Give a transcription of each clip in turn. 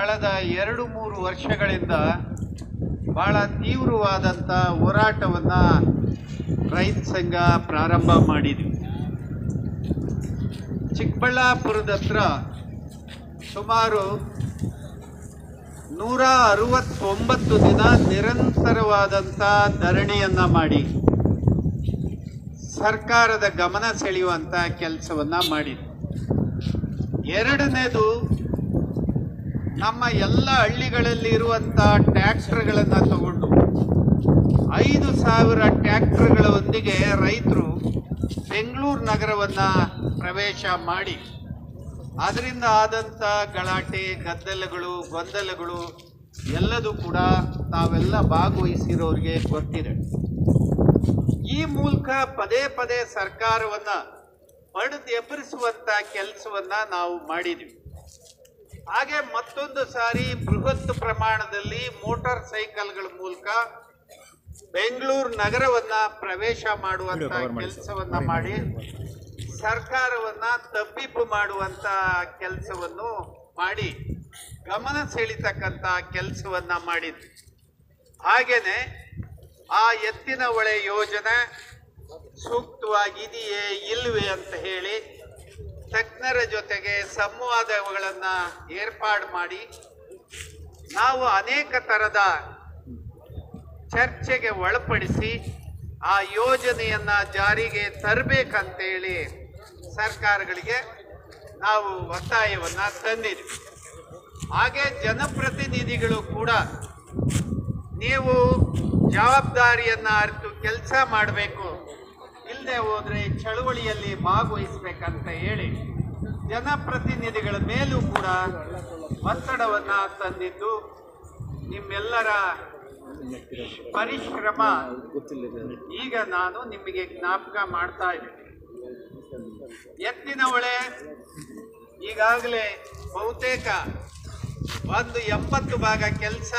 ಕಳೆದ ಎರಡು ಮೂರು ವರ್ಷಗಳಿಂದ ಬಹಳ ತೀವ್ರವಾದಂಥ ಹೋರಾಟವನ್ನು ರೈತ ಸಂಘ ಪ್ರಾರಂಭ ಮಾಡಿದ್ವಿ ಚಿಕ್ಕಬಳ್ಳಾಪುರದ ಹತ್ರ ಸುಮಾರು ನೂರ ಅರವತ್ತೊಂಬತ್ತು ದಿನ ನಿರಂತರವಾದಂಥ ಧರಣಿಯನ್ನು ಮಾಡಿ ಸರ್ಕಾರದ ಗಮನ ಸೆಳೆಯುವಂಥ ಕೆಲಸವನ್ನು ಮಾಡಿದ್ವಿ ಎರಡನೇದು ನಮ್ಮ ಎಲ್ಲ ಹಳ್ಳಿಗಳಲ್ಲಿ ಇರುವಂಥ ಟ್ರ್ಯಾಕ್ಟರ್ಗಳನ್ನು ತಗೊಂಡು ಐದು ಸಾವಿರ ಟ್ರ್ಯಾಕ್ಟರ್ಗಳೊಂದಿಗೆ ರೈತರು ಬೆಂಗಳೂರು ನಗರವನ್ನು ಪ್ರವೇಶ ಮಾಡಿ ಅದರಿಂದ ಆದಂಥ ಗಲಾಟೆ ಗದ್ದಲಗಳು ಗೊಂದಲಗಳು ಎಲ್ಲದೂ ಕೂಡ ತಾವೆಲ್ಲ ಭಾಗವಹಿಸಿರೋರಿಗೆ ಗೊತ್ತಿದೆ ಈ ಮೂಲಕ ಪದೇ ಪದೇ ಸರ್ಕಾರವನ್ನು ಪಡೆದು ಎಬ್ಬರಿಸುವಂಥ ಕೆಲಸವನ್ನು ನಾವು ಮಾಡಿದ್ವಿ ಹಾಗೆ ಮತ್ತೊಂದು ಸಾರಿ ಬೃಹತ್ ಪ್ರಮಾಣದಲ್ಲಿ ಮೋಟಾರ್ ಸೈಕಲ್ಗಳ ಮೂಲಕ ಬೆಂಗಳೂರು ನಗರವನ್ನ ಪ್ರವೇಶ ಮಾಡುವಂತ ಕೆಲಸವನ್ನ ಮಾಡಿ ಸರ್ಕಾರವನ್ನ ತಬ್ಬಿಬ್ಬು ಮಾಡುವಂತ ಕೆಲಸವನ್ನು ಮಾಡಿ ಗಮನ ಸೆಳೀತಕ್ಕಂತ ಕೆಲಸವನ್ನ ಮಾಡಿದ್ವಿ ಹಾಗೇನೆ ಆ ಎತ್ತಿನ ಹೊಳೆ ಯೋಜನೆ ಸೂಕ್ತವಾಗಿದೆಯೇ ಇಲ್ವೇ ಅಂತ ಹೇಳಿ ತಜ್ಞರ ಜೊತೆಗೆ ಸಂವಾದಗಳನ್ನು ಏರ್ಪಾಡು ಮಾಡಿ ನಾವು ಅನೇಕ ಥರದ ಚರ್ಚೆಗೆ ಒಳಪಡಿಸಿ ಆ ಯೋಜನೆಯನ್ನ ಜಾರಿಗೆ ತರಬೇಕಂತೇಳಿ ಸರ್ಕಾರಗಳಿಗೆ ನಾವು ಒತ್ತಾಯವನ್ನ ತಂದಿದ್ವಿ ಹಾಗೆ ಜನಪ್ರತಿನಿಧಿಗಳು ಕೂಡ ನೀವು ಜವಾಬ್ದಾರಿಯನ್ನ ಅರಿತು ಕೆಲಸ ಮಾಡಬೇಕು ಇಲ್ಲದೆ ಹೋದ್ರೆ ಚಳುವಳಿಯಲ್ಲಿ ಭಾಗವಹಿಸ್ಬೇಕಂತ ಹೇಳಿ ಜನಪ್ರತಿನಿಧಿಗಳ ಮೇಲೂ ಕೂಡ ಒತ್ತಡವನ್ನ ತಂದಿದ್ದು ನಿಮ್ಮೆಲ್ಲರ ಪರಿಶ್ರಮ ಈಗ ನಾನು ನಿಮಗೆ ಜ್ಞಾಪಕ ಮಾಡ್ತಾ ಇದ್ದೀನಿ ಎತ್ತಿನ ಹೊಳೆ ಈಗಾಗಲೇ ಬಹುತೇಕ ಒಂದು ಎಂಬತ್ತು ಭಾಗ ಕೆಲಸ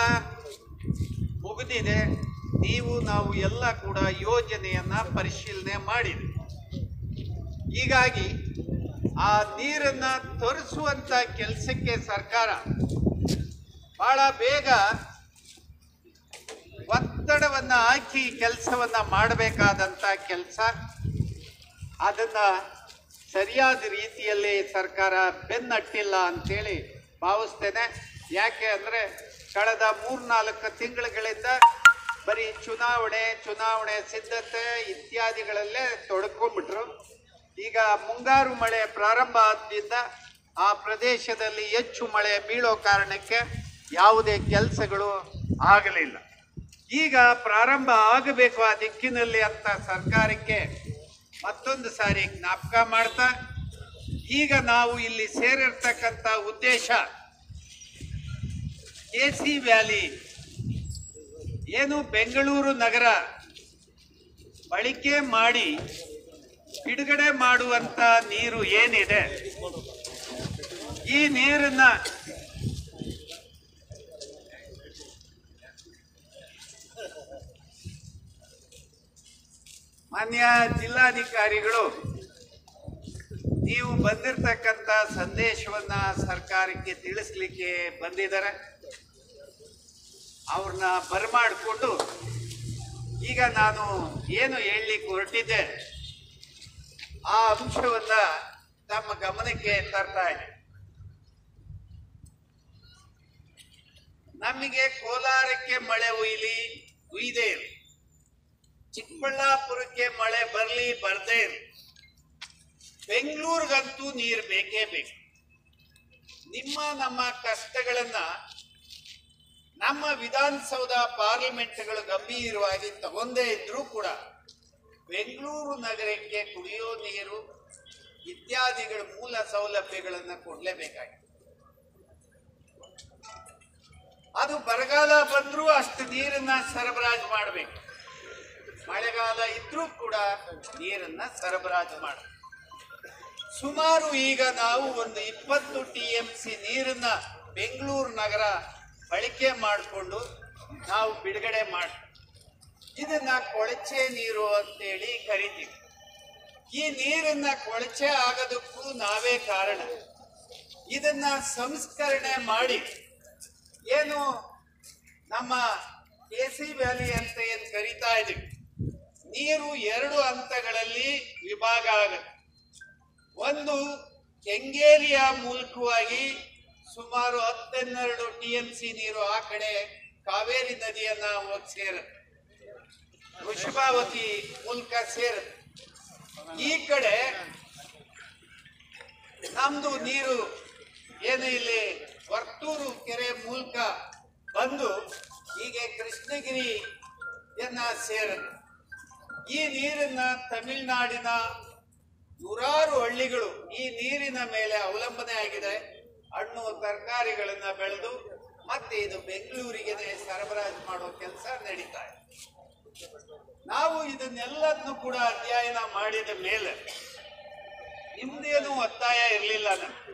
ಮುಗಿದಿದೆ ನೀವು ನಾವು ಎಲ್ಲ ಕೂಡ ಯೋಜನೆಯನ್ನ ಪರಿಶೀಲನೆ ಮಾಡಿದ್ವಿ ಹೀಗಾಗಿ ಆ ನೀರನ್ನ ತರಿಸುವಂತ ಕೆಲಸಕ್ಕೆ ಸರ್ಕಾರ ಬಹಳ ಬೇಗ ಒತ್ತಡವನ್ನ ಹಾಕಿ ಕೆಲಸವನ್ನ ಮಾಡಬೇಕಾದಂತ ಕೆಲಸ ಅದನ್ನ ಸರಿಯಾದ ರೀತಿಯಲ್ಲಿ ಸರ್ಕಾರ ಬೆನ್ನಟ್ಟಿಲ್ಲ ಅಂತೇಳಿ ಭಾವಿಸ್ತೇನೆ ಯಾಕೆ ಅಂದರೆ ಕಳೆದ ಮೂರ್ನಾಲ್ಕು ತಿಂಗಳುಗಳಿಂದ ಬರೀ ಚುನಾವಣೆ ಚುನಾವಣೆ ಸಿದ್ಧತೆ ಇತ್ಯಾದಿಗಳಲ್ಲೇ ತೊಡ್ಕೊಂಡ್ಬಿಟ್ರು ಈಗ ಮುಂಗಾರು ಮಳೆ ಪ್ರಾರಂಭ ಆದ್ರಿಂದ ಆ ಪ್ರದೇಶದಲ್ಲಿ ಹೆಚ್ಚು ಮಳೆ ಬೀಳೋ ಕಾರಣಕ್ಕೆ ಯಾವುದೇ ಕೆಲಸಗಳು ಆಗಲಿಲ್ಲ ಈಗ ಪ್ರಾರಂಭ ಆಗಬೇಕು ಆ ದಿಕ್ಕಿನಲ್ಲಿ ಅಂತ ಸರ್ಕಾರಕ್ಕೆ ಮತ್ತೊಂದು ಸಾರಿ ಜ್ಞಾಪಕ ಮಾಡ್ತಾ ಈಗ ನಾವು ಇಲ್ಲಿ ಸೇರಿರ್ತಕ್ಕಂಥ ಉದ್ದೇಶ ಕೆ ಸಿ ವ್ಯಾಲಿ ಏನು ಬೆಂಗಳೂರು ನಗರ ಬಳಕೆ ಮಾಡಿ ಬಿಡುಗಡೆ ಮಾಡುವಂತ ನೀರು ಏನಿದೆ ಈ ನೀರನ್ನ ಮಾನ್ಯ ಜಿಲ್ಲಾಧಿಕಾರಿಗಳು ನೀವು ಬಂದಿರತಕ್ಕಂಥ ಸಂದೇಶವನ್ನ ಸರ್ಕಾರಕ್ಕೆ ತಿಳಿಸ್ಲಿಕ್ಕೆ ಬಂದಿದ್ದಾರೆ ಅವ್ರನ್ನ ಬರಮಾಡಿಕೊಂಡು ಈಗ ನಾನು ಏನು ಹೇಳಲಿಕ್ಕೆ ಹೊರಟಿದ್ದೆ ಆ ಅಂಶವನ್ನ ತಮ್ಮ ಗಮನಕ್ಕೆ ತರ್ತಾ ಇದೆ ನಮಗೆ ಕೋಲಾರಕ್ಕೆ ಮಳೆ ಉಯ್ಲಿ ಉಯ್ದೇ ಇರಲಿ ಚಿಕ್ಕಬಳ್ಳಾಪುರಕ್ಕೆ ಮಳೆ ಬರಲಿ ಬರ್ದೇ ಇರಲಿ ಬೆಂಗಳೂರಿಗಂತೂ ನೀರು ಬೇಕೇ ಬೇಕು ನಿಮ್ಮ ನಮ್ಮ ಕಷ್ಟಗಳನ್ನ ನಮ್ಮ ವಿಧಾನಸೌಧ ಪಾರ್ಲಿಮೆಂಟ್ಗಳು ಗಂಭೀರವಾಗಿ ತಗೊಂಡೇ ಇದ್ರೂ ಕೂಡ ಬೆಂಗಳೂರು ನಗರಕ್ಕೆ ಕುಡಿಯೋ ನೀರು ಇತ್ಯಾದಿಗಳ ಮೂಲ ಸೌಲಭ್ಯಗಳನ್ನು ಕೊಡಲೇಬೇಕಾಗಿದೆ ಅದು ಬರಗಾಲ ಬಂದರೂ ಅಷ್ಟು ನೀರನ್ನ ಸರಬರಾಜು ಮಾಡಬೇಕು ಮಳೆಗಾಲ ಇದ್ರೂ ಕೂಡ ನೀರನ್ನ ಸರಬರಾಜು ಮಾಡಬೇಕು ಸುಮಾರು ಈಗ ನಾವು ಒಂದು ಇಪ್ಪತ್ತು ಟಿ ಎಂ ಸಿ ನೀರನ್ನ ಬೆಂಗಳೂರು ನಗರ ಬಳಕೆ ಮಾಡಿಕೊಂಡು ನಾವು ಬಿಡುಗಡೆ ಮಾಡಿ ಇದನ್ನ ಕೊಳಚೆ ನೀರು ಅಂತೇಳಿ ಕರಿತೀವಿ ಈ ನೀರನ್ನ ಕೊಳಚೆ ಆಗೋದಕ್ಕೂ ನಾವೇ ಕಾರಣ ಇದನ್ನ ಸಂಸ್ಕರಣೆ ಮಾಡಿ ಏನು ನಮ್ಮ ಕೆ ಸಿ ವ್ಯಾಲಿ ಅಂತ ಏನ್ ಕರಿತಾ ಇದೀವಿ ನೀರು ಎರಡು ಹಂತಗಳಲ್ಲಿ ವಿಭಾಗ ಆಗುತ್ತೆ ಒಂದು ಕೆಂಗೇರಿಯ ಮೂಲಕವಾಗಿ ಸುಮಾರು ಹತ್ತೆನ್ನೆರಡು ಟಿ ಎಂ ಸಿ ನೀರು ಆ ಕಡೆ ಕಾವೇರಿ ನದಿಯನ್ನ ಹೋಗಿ ಸೇರುತ್ತೆ ವೃಷಭಾವತಿ ಮೂಲಕ ಸೇರುತ್ತೆ ಈ ಕಡೆ ನಮ್ದು ನೀರು ಏನು ಇಲ್ಲಿ ವರ್ತೂರು ಕೆರೆ ಮೂಲಕ ಬಂದು ಹೀಗೆ ಕೃಷ್ಣಗಿರಿಯನ್ನ ಸೇರುತ್ತೆ ಈ ನೀರನ್ನ ತಮಿಳುನಾಡಿನ ನೂರಾರು ಹಳ್ಳಿಗಳು ಈ ನೀರಿನ ಮೇಲೆ ಅವಲಂಬನೆ ಆಗಿದೆ ಹಣ್ಣು ತರಕಾರಿಗಳನ್ನ ಬೆಳೆದು ಮತ್ತೆ ಇದು ಬೆಂಗಳೂರಿಗೆ ಸರಬರಾಜು ಮಾಡೋ ಕೆಲಸ ನಡೀತಾ ಇದೆ ನಾವು ಇದನ್ನೆಲ್ಲದನ್ನು ಕೂಡ ಅಧ್ಯಯನ ಮಾಡಿದ ಮೇಲೆ ನಿಮ್ದೇನು ಒತ್ತಾಯ ಇರಲಿಲ್ಲ ನಮ್ಗೆ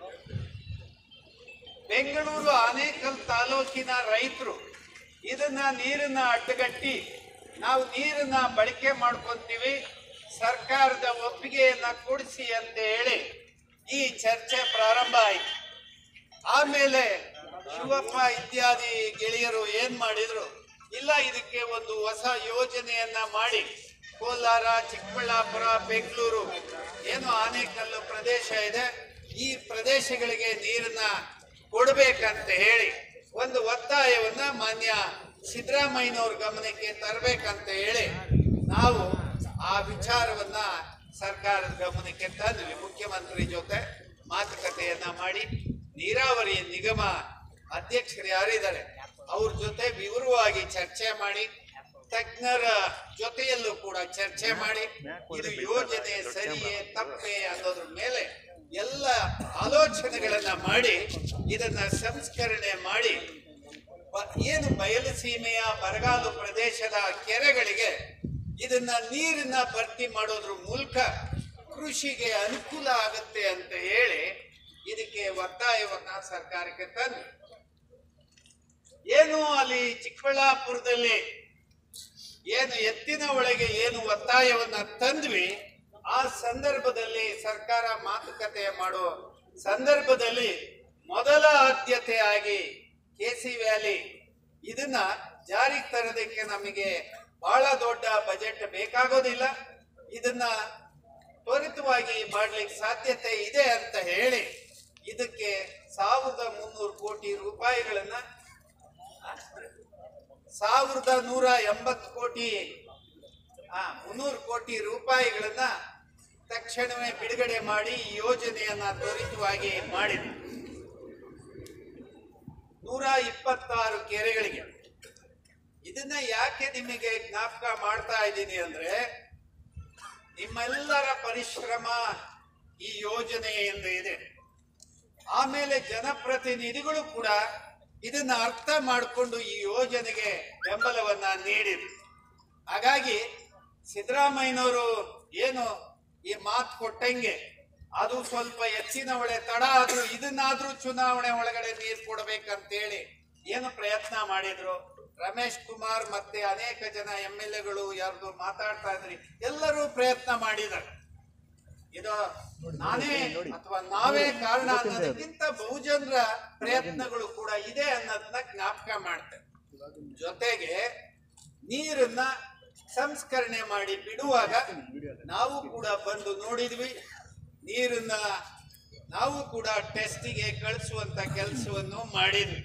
ಬೆಂಗಳೂರು ಆನೇಕಲ್ ತಾಲೂಕಿನ ರೈತರು ಇದನ್ನ ನೀರನ್ನ ಅಡ್ಡಗಟ್ಟಿ ನಾವು ನೀರನ್ನ ಬಳಕೆ ಮಾಡ್ಕೊಂತೀವಿ ಸರ್ಕಾರದ ಒಪ್ಪಿಗೆಯನ್ನ ಕೊಡಿಸಿ ಅಂತ ಹೇಳಿ ಈ ಚರ್ಚೆ ಪ್ರಾರಂಭ ಆಯಿತು ಆಮೇಲೆ ಶಿವಪ್ಪ ಇತ್ಯಾದಿ ಗೆಳೆಯರು ಏನ್ ಮಾಡಿದ್ರು ಇಲ್ಲ ಇದಕ್ಕೆ ಒಂದು ಹೊಸ ಯೋಜನೆಯನ್ನ ಮಾಡಿ ಕೋಲಾರ ಚಿಕ್ಕಬಳ್ಳಾಪುರ ಬೆಂಗಳೂರು ಏನು ಆನೇಕಲ್ಲು ಪ್ರದೇಶ ಇದೆ ಈ ಪ್ರದೇಶಗಳಿಗೆ ನೀರನ್ನ ಕೊಡ್ಬೇಕಂತ ಹೇಳಿ ಒಂದು ಒತ್ತಾಯವನ್ನ ಮಾನ್ಯ ಸಿದ್ದರಾಮಯ್ಯನವ್ರ ಗಮನಕ್ಕೆ ತರಬೇಕಂತ ಹೇಳಿ ನಾವು ಆ ವಿಚಾರವನ್ನ ಸರ್ಕಾರದ ಗಮನಕ್ಕೆ ತಂದ್ವಿ ಮುಖ್ಯಮಂತ್ರಿ ಜೊತೆ ಮಾತುಕತೆಯನ್ನ ಮಾಡಿ ನೀರಾವರಿ ನಿಗಮ ಅಧ್ಯಕ್ಷರು ಯಾರಿದ್ದಾರೆ ಅವ್ರ ಜೊತೆ ವಿವರವಾಗಿ ಚರ್ಚೆ ಮಾಡಿ ತಜ್ಞರ ಜೊತೆಯಲ್ಲೂ ಕೂಡ ಚರ್ಚೆ ಮಾಡಿ ಇದು ಯೋಜನೆ ಸರಿಯೇ ತಪ್ಪೇ ಅನ್ನೋದ್ರ ಮೇಲೆ ಎಲ್ಲ ಆಲೋಚನೆಗಳನ್ನ ಮಾಡಿ ಇದನ್ನ ಸಂಸ್ಕರಣೆ ಮಾಡಿ ಬ- ಏನು ಬಯಲು ಸೀಮೆಯ ಬರಗಾಲು ಪ್ರದೇಶದ ಕೆರೆಗಳಿಗೆ ಇದನ್ನ ನೀರನ್ನ ಭರ್ತಿ ಮಾಡೋದ್ರ ಮೂಲಕ ಕೃಷಿಗೆ ಅನುಕೂಲ ಆಗುತ್ತೆ ಅಂತ ಹೇಳಿ ಇದಕ್ಕೆ ಒತ್ತಾಯವನ್ನ ಸರ್ಕಾರಕ್ಕೆ ತಂದು ಏನು ಅಲ್ಲಿ ಚಿಕ್ಕಬಳ್ಳಾಪುರದಲ್ಲಿ ಏನು ಎತ್ತಿನ ಒಳಗೆ ಏನು ಒತ್ತಾಯವನ್ನ ತಂದ್ವಿ ಆ ಸಂದರ್ಭದಲ್ಲಿ ಸರ್ಕಾರ ಮಾತುಕತೆ ಮಾಡೋ ಸಂದರ್ಭದಲ್ಲಿ ಮೊದಲ ಆದ್ಯತೆಯಾಗಿ ಕೆ ಸಿ ವ್ಯಾಲಿ ಇದನ್ನ ಜಾರಿಗೆ ತರೋದಕ್ಕೆ ನಮಗೆ ಬಹಳ ದೊಡ್ಡ ಬಜೆಟ್ ಬೇಕಾಗೋದಿಲ್ಲ ಇದನ್ನ ತ್ವರಿತವಾಗಿ ಮಾಡ್ಲಿಕ್ಕೆ ಸಾಧ್ಯತೆ ಇದೆ ಅಂತ ಹೇಳಿ ಇದಕ್ಕೆ ಸಾವಿರದ ಮುನ್ನೂರು ಕೋಟಿ ರೂಪಾಯಿಗಳನ್ನ ಸಾವಿರದ ನೂರ ಎಂಬತ್ತು ಕೋಟಿ ಆ ಮುನ್ನೂರು ಕೋಟಿ ರೂಪಾಯಿಗಳನ್ನ ತಕ್ಷಣವೇ ಬಿಡುಗಡೆ ಮಾಡಿ ಈ ಯೋಜನೆಯನ್ನ ತ್ವರಿತವಾಗಿ ಮಾಡಿದೆ ನೂರ ಇಪ್ಪತ್ತಾರು ಕೆರೆಗಳಿಗೆ ಇದನ್ನ ಯಾಕೆ ನಿಮಗೆ ಜ್ಞಾಪಕ ಮಾಡ್ತಾ ಇದ್ದೀನಿ ಅಂದ್ರೆ ನಿಮ್ಮೆಲ್ಲರ ಪರಿಶ್ರಮ ಈ ಯೋಜನೆಯಿಂದ ಇದೆ ಆಮೇಲೆ ಜನಪ್ರತಿನಿಧಿಗಳು ಕೂಡ ಇದನ್ನ ಅರ್ಥ ಮಾಡಿಕೊಂಡು ಈ ಯೋಜನೆಗೆ ಬೆಂಬಲವನ್ನ ನೀಡಿದ್ರು ಹಾಗಾಗಿ ಸಿದ್ದರಾಮಯ್ಯನವರು ಏನು ಈ ಮಾತು ಕೊಟ್ಟಂಗೆ ಅದು ಸ್ವಲ್ಪ ಹೆಚ್ಚಿನ ಒಳೆ ತಡ ಆದ್ರೂ ಇದನ್ನಾದ್ರೂ ಚುನಾವಣೆ ಒಳಗಡೆ ನೀರು ಕೊಡ್ಬೇಕಂತೇಳಿ ಏನು ಪ್ರಯತ್ನ ಮಾಡಿದ್ರು ರಮೇಶ್ ಕುಮಾರ್ ಮತ್ತೆ ಅನೇಕ ಜನ ಎಂ ಎಲ್ ಎಗಳು ಯಾರ್ದು ಮಾತಾಡ್ತಾ ಇದ್ರಿ ಎಲ್ಲರೂ ಪ್ರಯತ್ನ ಮಾಡಿದ್ದಾರೆ ಇದು ನಾನೇ ಅಥವಾ ನಾವೇ ಕಾರಣ ಅನ್ನೋದಕ್ಕಿಂತ ಬಹುಜನರ ಪ್ರಯತ್ನಗಳು ಕೂಡ ಇದೆ ಅನ್ನೋದನ್ನ ಜ್ಞಾಪಕ ಮಾಡ್ತೇನೆ ಜೊತೆಗೆ ನೀರನ್ನ ಸಂಸ್ಕರಣೆ ಮಾಡಿ ಬಿಡುವಾಗ ನಾವು ಕೂಡ ಬಂದು ನೋಡಿದ್ವಿ ನೀರನ್ನ ನಾವು ಕೂಡ ಟೆಸ್ಟಿಗೆ ಕಳಿಸುವಂತ ಕೆಲಸವನ್ನು ಮಾಡಿದ್ವಿ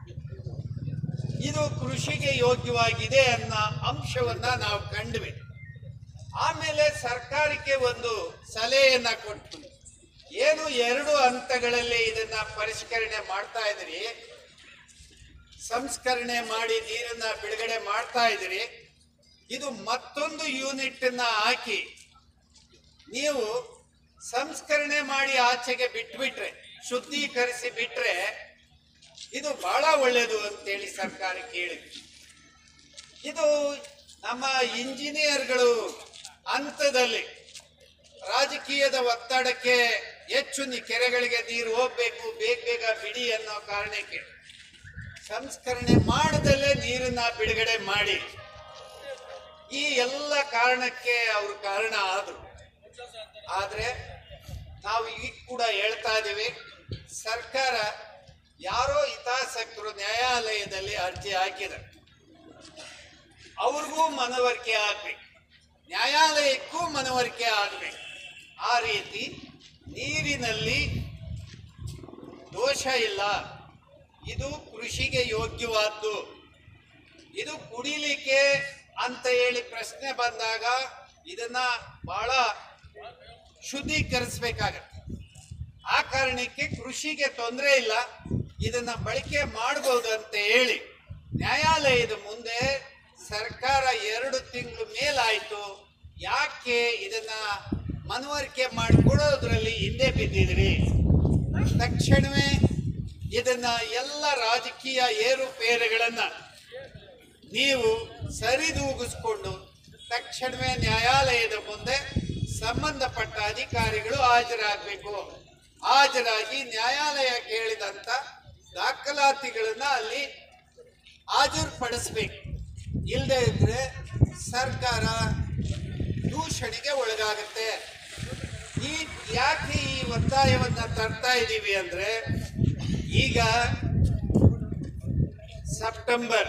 ಇದು ಕೃಷಿಗೆ ಯೋಗ್ಯವಾಗಿದೆ ಅನ್ನೋ ಅಂಶವನ್ನ ನಾವು ಕಂಡ್ವಿ ಆಮೇಲೆ ಸರ್ಕಾರಕ್ಕೆ ಒಂದು ಸಲಹೆಯನ್ನ ಕೊಟ್ಟು ಏನು ಎರಡು ಹಂತಗಳಲ್ಲಿ ಇದನ್ನ ಪರಿಷ್ಕರಣೆ ಮಾಡ್ತಾ ಇದ್ರಿ ಸಂಸ್ಕರಣೆ ಮಾಡಿ ನೀರನ್ನ ಬಿಡುಗಡೆ ಮಾಡ್ತಾ ಇದ್ರಿ ಇದು ಮತ್ತೊಂದು ಯೂನಿಟ್ ಅನ್ನ ಹಾಕಿ ನೀವು ಸಂಸ್ಕರಣೆ ಮಾಡಿ ಆಚೆಗೆ ಬಿಟ್ಬಿಟ್ರೆ ಶುದ್ಧೀಕರಿಸಿ ಬಿಟ್ರೆ ಇದು ಬಹಳ ಒಳ್ಳೆಯದು ಅಂತೇಳಿ ಸರ್ಕಾರ ಕೇಳಿದ್ವಿ ಇದು ನಮ್ಮ ಇಂಜಿನಿಯರ್ಗಳು ಹಂತದಲ್ಲಿ ರಾಜಕೀಯದ ಒತ್ತಡಕ್ಕೆ ಹೆಚ್ಚು ನಿ- ಕೆರೆಗಳಿಗೆ ನೀರು ಹೋಗ್ಬೇಕು ಬೇಗ ಬೇಗ ಬಿಡಿ ಅನ್ನೋ ಕಾರಣಕ್ಕೆ ಸಂಸ್ಕರಣೆ ಮಾಡದಲ್ಲೇ ನೀರನ್ನ ಬಿಡುಗಡೆ ಮಾಡಿ ಈ ಎಲ್ಲ ಕಾರಣಕ್ಕೆ ಅವರು ಕಾರಣ ಆದ್ರು ಆದ್ರೆ ನಾವು ಈಗ ಕೂಡ ಹೇಳ್ತಾ ಇದೀವಿ ಸರ್ಕಾರ ಯಾರೋ ಹಿತಾಸಕ್ತರು ನ್ಯಾಯಾಲಯದ ಅರ್ಜಿ ಹಾಕಿದ್ದಾರೆ ಅವ್ರಿಗೂ ಮನವರಿಕೆ ಆಗ್ಬೇಕು ನ್ಯಾಯಾಲಯಕ್ಕೂ ಮನವರಿಕೆ ಆಗ್ಬೇಕು ಆ ರೀತಿ ನೀರಿನಲ್ಲಿ ದೋಷ ಇಲ್ಲ ಇದು ಕೃಷಿಗೆ ಯೋಗ್ಯವಾದ್ದು ಇದು ಕುಡಿಲಿಕ್ಕೆ ಅಂತ ಹೇಳಿ ಪ್ರಶ್ನೆ ಬಂದಾಗ ಇದನ್ನ ಬಹಳ ಶುದ್ಧೀಕರಿಸಬೇಕಾಗತ್ತೆ ಆ ಕಾರಣಕ್ಕೆ ಕೃಷಿಗೆ ತೊಂದರೆ ಇಲ್ಲ ಇದನ್ನ ಬಳಕೆ ಮಾಡಬಹುದು ಅಂತ ಹೇಳಿ ನ್ಯಾಯಾಲಯದ ಮುಂದೆ ಸರ್ಕಾರ ಎರಡು ತಿಂಗಳು ಮೇಲಾಯ್ತು ಯಾಕೆ ಇದನ್ನ ಮನವರಿಕೆ ಮಾಡಿಕೊಡೋದ್ರಲ್ಲಿ ಹಿಂದೆ ಬಿದ್ದಿದ್ರಿ ತಕ್ಷಣವೇ ಇದನ್ನ ಎಲ್ಲ ರಾಜಕೀಯ ಏರುಪೇರುಗಳನ್ನ ನೀವು ಸರಿದೂಗಿಸ್ಕೊಂಡು ತಕ್ಷಣವೇ ನ್ಯಾಯಾಲಯದ ಮುಂದೆ ಸಂಬಂಧಪಟ್ಟ ಅಧಿಕಾರಿಗಳು ಹಾಜರಾಗಬೇಕು ಹಾಜರಾಗಿ ನ್ಯಾಯಾಲಯ ಕೇಳಿದಂತ ದಾಖಲಾತಿಗಳನ್ನ ಅಲ್ಲಿ ಹಾಜರುಪಡಿಸ್ಬೇಕು ಇಲ್ಲದೆ ಇದ್ರೆ ಸರ್ಕಾರ ದೂಷಣೆಗೆ ಒಳಗಾಗುತ್ತೆ ಈ ಯಾಕೆ ಈ ಒತ್ತಾಯವನ್ನ ತರ್ತಾ ಇದ್ದೀವಿ ಅಂದ್ರೆ ಈಗ ಸೆಪ್ಟೆಂಬರ್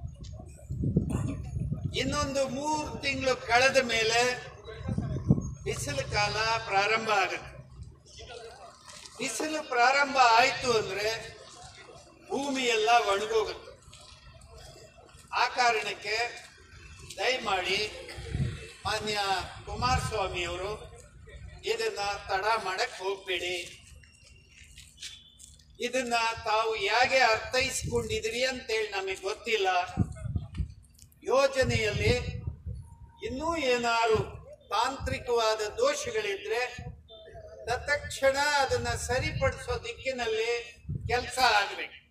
ಇನ್ನೊಂದು ಮೂರು ತಿಂಗಳು ಕಳೆದ ಮೇಲೆ ಬಿಸಿಲು ಕಾಲ ಪ್ರಾರಂಭ ಆಗುತ್ತೆ ಬಿಸಿಲು ಪ್ರಾರಂಭ ಆಯ್ತು ಅಂದ್ರೆ ಭೂಮಿ ಎಲ್ಲ ಒಣಗೋಗುತ್ತೆ ಆ ಕಾರಣಕ್ಕೆ ದಯಮಾಡಿ ಮಾನ್ಯ ಕುಮಾರಸ್ವಾಮಿ ಅವರು ಇದನ್ನ ತಡ ಮಾಡಕ್ ಹೋಗ್ಬೇಡಿ ಇದನ್ನ ತಾವು ಹೇಗೆ ಅರ್ಥೈಸ್ಕೊಂಡಿದ್ರಿ ಅಂತೇಳಿ ನಮಗೆ ಗೊತ್ತಿಲ್ಲ ಯೋಜನೆಯಲ್ಲಿ ಇನ್ನೂ ಏನಾದ್ರು ತಾಂತ್ರಿಕವಾದ ದೋಷಗಳಿದ್ರೆ ತತ್ಕ್ಷಣ ಅದನ್ನ ಸರಿಪಡಿಸೋ ದಿಕ್ಕಿನಲ್ಲಿ ಕೆಲಸ ಆಗಬೇಕು